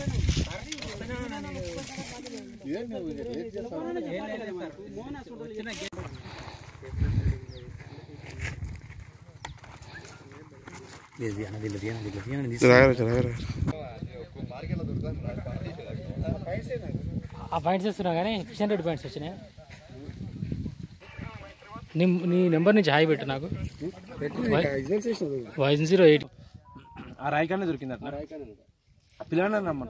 ఆ పాయింట్స్ ఇస్తున్నా కానీ కిషన్ రెడ్డి పాయింట్స్ వచ్చినాయి నీ నీ నెంబర్ నుంచి హాయ్ పెట్టు నాకు వన్ జీరో ఎయిట్ ఆ రాయికానే దొరికింది అట్లా ఆ పిల్లాడిని రమ్మను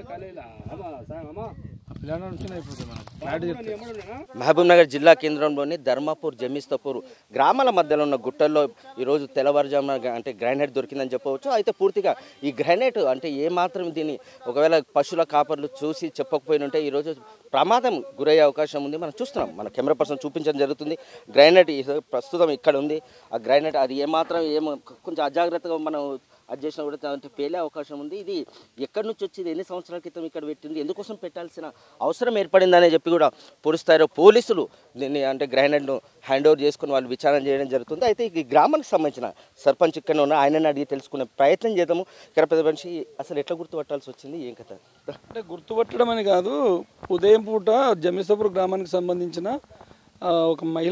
ఆ పిల్లాడిని వచ్చిన అయిపోతుంది మనం ఫ్లాట్ చెప్తే మహబూబ్ నగర్ జిల్లా కేంద్రంలోని ధర్మాపూర్ జమీస్తపూర్ గ్రామాల మధ్యలో ఉన్న గుట్టల్లో ఈరోజు తెల్లవారుజామున గ- అంటే గ్రానైట్ దొరికిందని చెప్పవచ్చు అయితే పూర్తిగా ఈ గ్రానైట్ అంటే ఏ మాత్రం దీన్ని ఒకవేళ పశువుల కాపర్లు చూసి చెప్పకపోయిన ఉంటే ఈరోజు ప్రమాదం గురయ్యే అవకాశం ఉంది మనం చూస్తున్నాం మన కెమెరా పర్సన్ చూపించడం జరుగుతుంది గ్రానైట్ ఈ- ప్రస్తుతం ఇక్కడ ఉంది ఆ గ్రానైట్ అది ఏమాత్రం ఏమో కొంచెం అజాగ్రత్తగా మనం అది చేసినా కూడా దాంట్లో పేలే అవకాశం ఉంది ఇది ఎక్కడి నుంచి వచ్చింది ఎన్ని సంవత్సరాల క్రితం ఇక్కడ పెట్టింది ఎందుకోసం పెట్టాల్సిన అవసరం ఏర్పడిందని చెప్పి కూడా పోలీస్ స్థాయిలో పోలీసులు దీన్ని అంటే గ్రైండర్ను హ్యాండ్ ఓవర్ చేసుకుని వాళ్ళు విచారణ చేయడం జరుగుతుంది అయితే ఈ గ్రామానికి సంబంధించిన సర్పంచ్ ఇక్కడ ఉన్న ఆయనని అడిగి తెలుసుకునే ప్రయత్నం చేద్దాము ఇక్కడ పెద్ద మనిషి అసలు ఎట్లా గుర్తుపట్టాల్సి వచ్చింది ఏం కథ అంటే గుర్తుపట్టడం అని కాదు ఉదయం పూట జమిసాపూర్ గ్రామానికి సంబంధించిన ఆ, ఒక మహిళ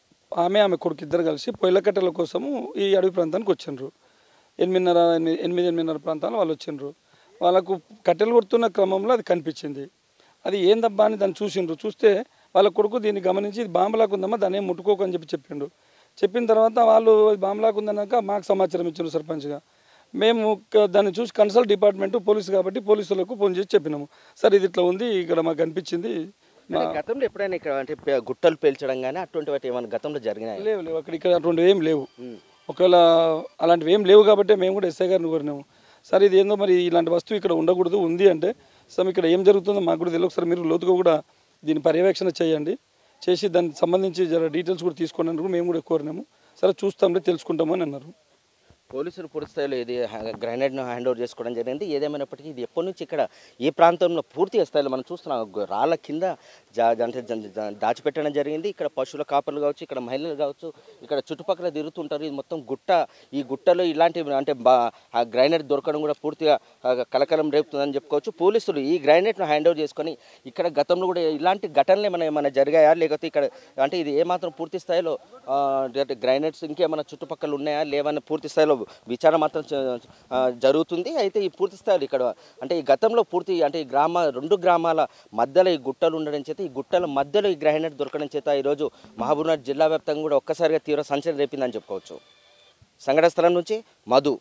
ఆమె ఆమె కొడుకు ఇద్దరు కలిసి పొయ్యిల కట్టెల కోసము ఈ అడవి ప్రాంతానికి వచ్చిండ్రు ఎనిమిదిన్నర ఎనిమిది ఎనిమిది ఎనిమిదిన్నర ప్రాంతాలు వాళ్ళు వచ్చిండ్రు వాళ్ళకు కట్టెలు కొడుతున్న క్రమంలో అది కనిపించింది అది ఏందబ్బా అని దాన్ని చూసిండ్రు చూస్తే వాళ్ళ కొడుకు దీన్ని గమనించి ఇది బాంబలాగా ఉందమ్మా దాన్ని ఏం ముట్టుకోకు అని చెప్పి చెప్పిండు చెప్పిన తర్వాత వాళ్ళు అది బాంబలాగా ఉందన్నాక మాకు సమాచారం ఇచ్చారు సర్పంచ్గా మేము క- దాన్ని చూసి కన్సల్ట్ డిపార్ట్మెంట్ పోలీసు కాబట్టి పోలీసులకు ఫోన్ చేసి చెప్పినాము సార్ ఇది ఇట్లా ఉంది ఇక్కడ మాకు అనిపించింది అంటే గతంలో ఎప్పుడైనా ఇక్కడ అంటే పే- గుట్టలు పేల్చడం కానీ అటువంటి వాటి ఏమైనా గతంలో జరిగినాయి లేవు లేవు అక్కడ ఇక్కడ అటువంటివి ఏం లేవు ఒకవేళ అలాంటివి ఏం లేవు కాబట్టి మేము కూడా ఎస్ఐ గారిని కోరినాము సార్ ఇది ఏందో మరి ఇలాంటి వస్తువు ఇక్కడ ఉండకూడదు ఉంది అంటే సార్ ఇక్కడ ఏం జరుగుతుందో మాకు కూడా తెలియదు ఒకసారి మీరు లోతుగా కూడా దీని పర్యవేక్షణ చేయండి చేసి దానికి సంబంధించి జర డీటెయిల్స్ కూడా తీసుకోండి అని కూడా మేము కూడా కోరినాము సరే చూస్తాంలే తెలుసుకుంటాము అని అన్నారు పోలీసులు పూర్తి స్థాయిలో ఇది గ్రైనేడ్ను హ్యాండ్ ఓవర్ చేసుకోవడం జరిగింది ఏదేమైనప్పటికీ ఇది ఎప్పటి నుంచి ఇక్కడ ఈ ప్రాంతంలో పూర్తి స్థాయిలో మనం చూస్తున్నాం గు- రాళ్ళ కింద జా అంటే జ- జ- దాచిపెట్టడం జరిగింది ఇక్కడ పశువుల కాపర్లు కావచ్చు ఇక్కడ మహిళలు కావచ్చు ఇక్కడ చుట్టుపక్కల తిరుగుతుంటారు ఇది మొత్తం గుట్ట ఈ గుట్టలో ఇలాంటి అంటే బా ఆ గ్రైనేట్ దొరకడం కూడా పూర్తిగా ఆ, కలకలం రేపుతుందని చెప్పుకోవచ్చు పోలీసులు ఈ గ్రైనేట్ను హ్యాండ్ ఓవర్ చేసుకొని ఇక్కడ గతంలో కూడా ఇలాంటి ఘటనలు ఏమైనా ఏమైనా జరిగాయా లేకపోతే ఇక్కడ అంటే ఇది ఏమాత్రం పూర్తి స్థాయిలో ఆ, అంటే గ్రైనేట్స్ ఇంకేమైనా చుట్టుపక్కల ఉన్నాయా లేవని పూర్తి స్థాయిలో విచారణ మాత్రం చ- ఆ, జరుగుతుంది అయితే ఈ పూర్తి స్థాయిలో ఇక్కడ అంటే ఈ గతంలో పూర్తి అంటే ఈ గ్రామ రెండు గ్రామాల మధ్యలో ఈ గుట్టలు ఉండడం చేత ఈ గుట్టల మధ్యలో ఈ గ్రైనేట్ దొరకడం చేత ఈరోజు మహబూబ్నగర్ జిల్లా వ్యాప్తంగా కూడా ఒక్కసారిగా తీవ్ర సంచలనం రేపిందని చెప్పుకోవచ్చు సంఘటన స్థలం నుంచి మధు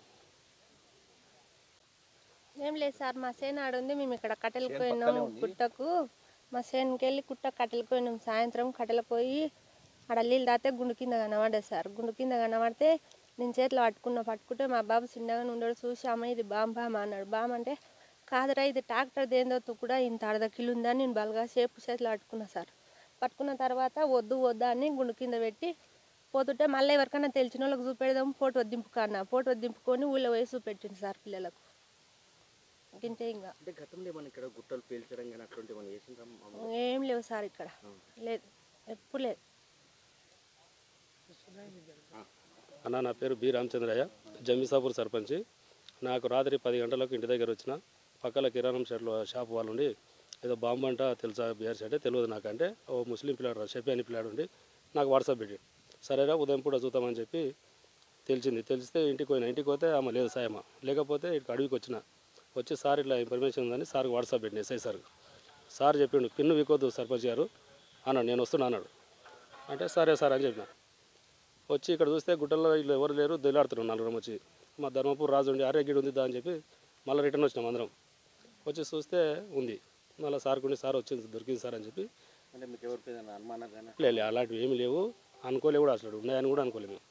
ఏం లేదు సార్ మా సేను ఆడ ఉంది మేము ఇక్కడ కట్టెలకు పోయినాం గుట్టకు మా సేనుకి వెళ్ళి కుట్ట కట్టెలకు పోయినాం సాయంత్రం కట్టెలకు పోయి ఆడ నీళ్ళు దాతే గుండు కింద కనబడ్డది సార్ గుండు కింద కనబడితే నేను చేతిలో పట్టుకున్నా పట్టుకుంటే మా బాబు చిన్నగా ఉండడు చూసి అమ్మ ఇది బామ్ బామ్ అన్నాడు బామ్ అంటే కాదురా ఇది ట్రాక్టర్ దేందో కూడా ఇంత అర్ధ కిలో ఉందని నేను బలగా సేపు చేతిలో పట్టుకున్నా సార్ పట్టుకున్న తర్వాత వద్దు వద్దా అని గుండు కింద పెట్టి పోతుంటే మళ్ళీ ఎవరికైనా తెలిసిన వాళ్ళకి చూపెడదాం ఫోటో దింపుకన్నా ఫోటో దింపుకొని ఊళ్ళో పోయి చూపెట్టింది సార్ పిల్లలకు ఇంతే ఇంకా అంటే గతంలో ఏమైనా ఇక్కడ గుట్టలు పేల్చడం కానీ అటువంటి ఏమైనా చేసిందా ఏం లేవు సార్ ఇక్కడ లేదు ఎప్పుడు లేదు అన్న నా పేరు బి రామచంద్రయ్య జమీసాపూర్ సర్పంచి నాకు రాత్రి పది గంటలకు ఇంటి దగ్గర వచ్చిన పక్కల కిరాణం షెడ్లో షాప్ వాళ్ళు ఉండి ఏదో బాంబు అంట తెలుసా బీఆర్సీ అంటే తెలియదు నాకంటే ఓ ముస్లిం పిల్లాడు షెఫీ అని పిల్లాడు ఉండి నాకు వాట్సాప్ పెట్టి సరేరా ఉదయం పూట చూద్దామని చెప్పి తెలిసింది తెలిస్తే ఇంటికి పోయినా ఇంటికి పోతే ఆమె లేదు సాయమ్మ లేకపోతే ఇటు అడవికి వచ్చిన వచ్చి సార్ ఇట్లా ఇన్ఫర్మేషన్ ఉందని సార్కి వాట్సాప్ పెట్టిన ఎస్ఐ సార్ సార్ చెప్పిండు పిన్ను వీకొద్దు సర్పంచ్ గారు అన్నాడు నేను వస్తున్నా అన్నాడు అంటే సరే సార్ అని చెప్పిన వచ్చి ఇక్కడ చూస్తే గుట్టల్లో వీళ్ళు ఎవరు లేరు దొలాడుతున్నారు నలుగురం వచ్చి మా ధర్మపూర్ రాజు ఉండి అరే గిడి ఉంది దా అని చెప్పి మళ్ళీ రిటర్న్ వచ్చినాం అందరం వచ్చి చూస్తే ఉంది మళ్ళీ సార్ కొండి సార్ వచ్చింది దొరికింది సార్ అని చెప్పి అంటే మీకు ఎవరికైనా అనుమానం కానీ లేదు అలాంటివి ఏమీ లేవు అనుకోలే కూడా అసలు ఉన్నాయని కూడా అనుకోలేము